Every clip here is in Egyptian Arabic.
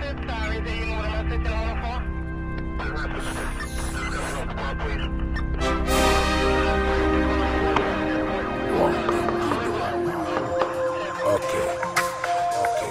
Okay. Okay.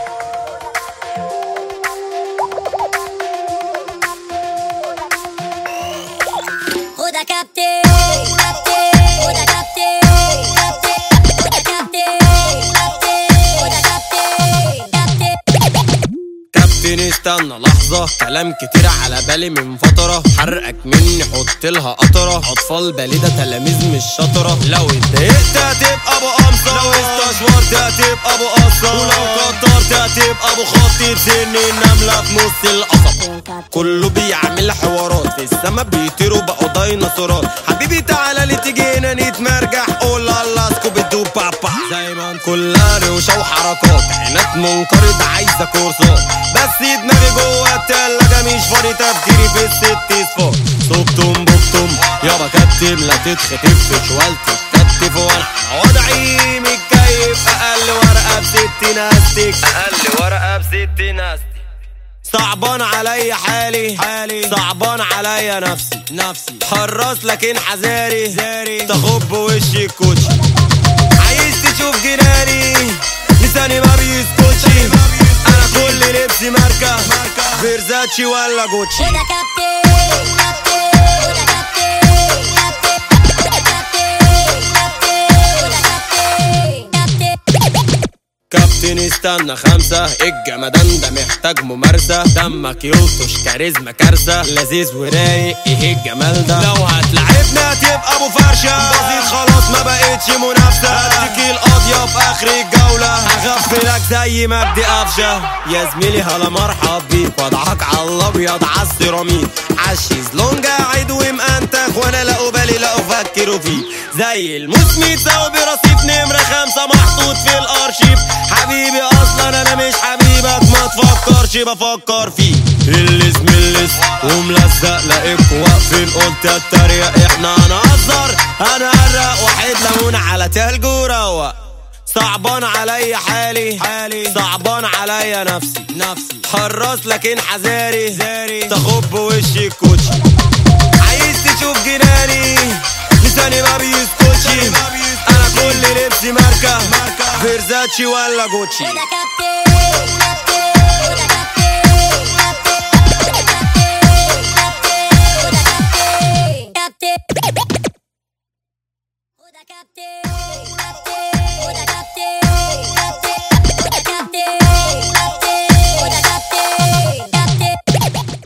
خدها كابتن كابتن خدها كابتن كابتن كابتن خدها كابتن كابتن كابتن استنى لحظة كلام كتير على بالي من فترة حرقك مني حط لها قطرة أطفال بالدة تلاميذ مش شطرة لو اتضايقت هتبقى أبو قمصة لو استشورت هتبقى أبو قصة ولو كترت هتبقى أبو خطير سن النملة في نص القصب كله بيعمل حوارات في السما بيطيروا بقوا ديناصورات حبيبي تعالى لي تجينا نتمرجح قول الله سكوبي دو بابا زي ما انت كلها روشة وحركات عينات منقرض عايزة كورسات بس دماغي جوه التلاجة مش فاضي تفكيري في الست صفار صبتم بكتم يابا كتم لا تتخطف في شوال تتكتف وانا وضعي متكيف اقل ورقة بست ناستك اقل ورقة بست ناستك صعبان عليا حالي حالي صعبان عليا نفسي نفسي حراس لكن حذاري زاري تخب وشي الكوتشي عايز تشوف جناني لساني ما بيسكتش انا كل لبسي ماركة فيرزاتشي ولا جوتشي خدها كابتن كابتن خدها كابتن كابتن كابتن كابتن كابتن استنى خمسة الجمدان ده محتاج ممارسة دمك يلطش كاريزما كارثة لذيذ ورايق ايه الجمال ده لو هتلعبنا تبقى ابو فرشة بسيط خلاص ما بقتش منافسة هديك القاضية في اخر الجولة هغفلك زي مجدي قفشة يا زميلي هلا مرحب بيك وضعك على الابيض عالسيراميك عالشيزلونج قاعد ومأنتخ وانا لا بالي لا افكر فيه زي المسميت ساوي برصيف نمرة خمسة محطوط في الارشيف حبيبي اصلا انا مش حبيبك ما تفكرش بفكر فيه اللي ملس وملزق لاقيكوا واقفين قلت اتريق احنا هنهزر هنهرق واحد ليمون على تلج وروق صعبان عليا حالي حالي صعبان عليا نفسي نفسي حراس لكن حذاري زاري تخب وشي الكوتشي عايز تشوف جناني لساني ما بيسكتش انا كل لبسي ماركة فيرزاتشي ولا جوتشي خدها كابتن